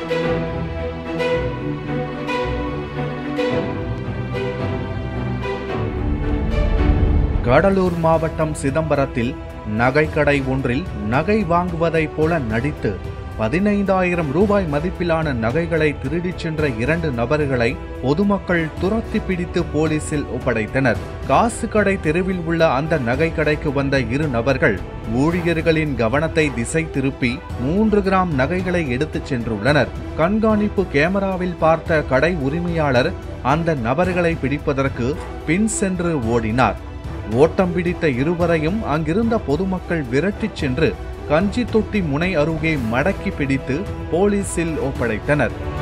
கடலூர் மாவட்டம் சிதம்பரத்தில் நகைக்கடை ஒன்றில் நகை வாங்குவதைப் போல நடித்து பதினைந்தாயிரம் ரூபாய் மதிப்பிலான நகைகளை திருடிச் சென்ற இரண்டு நபர்களை பொதுமக்கள் துரத்தி பிடித்து போலீசில் ஒப்படைத்தனர் காசு கடை தெருவில் உள்ள அந்த நகைக்கடைக்கு வந்த இரு நபர்கள் ஊழியர்களின் கவனத்தை திசை திருப்பி மூன்று கிராம் நகைகளை எடுத்துச் சென்றுள்ளனர் கண்காணிப்பு கேமராவில் பார்த்த கடை உரிமையாளர் அந்த நபர்களை பிடிப்பதற்கு பின் சென்று ஓடினார் ஓட்டம் பிடித்த இருவரையும் அங்கிருந்த பொதுமக்கள் விரட்டிச் சென்று கஞ்சி தொட்டி முனை அருகே மடக்கி பிடித்து போலீசில் ஒப்படைத்தனர்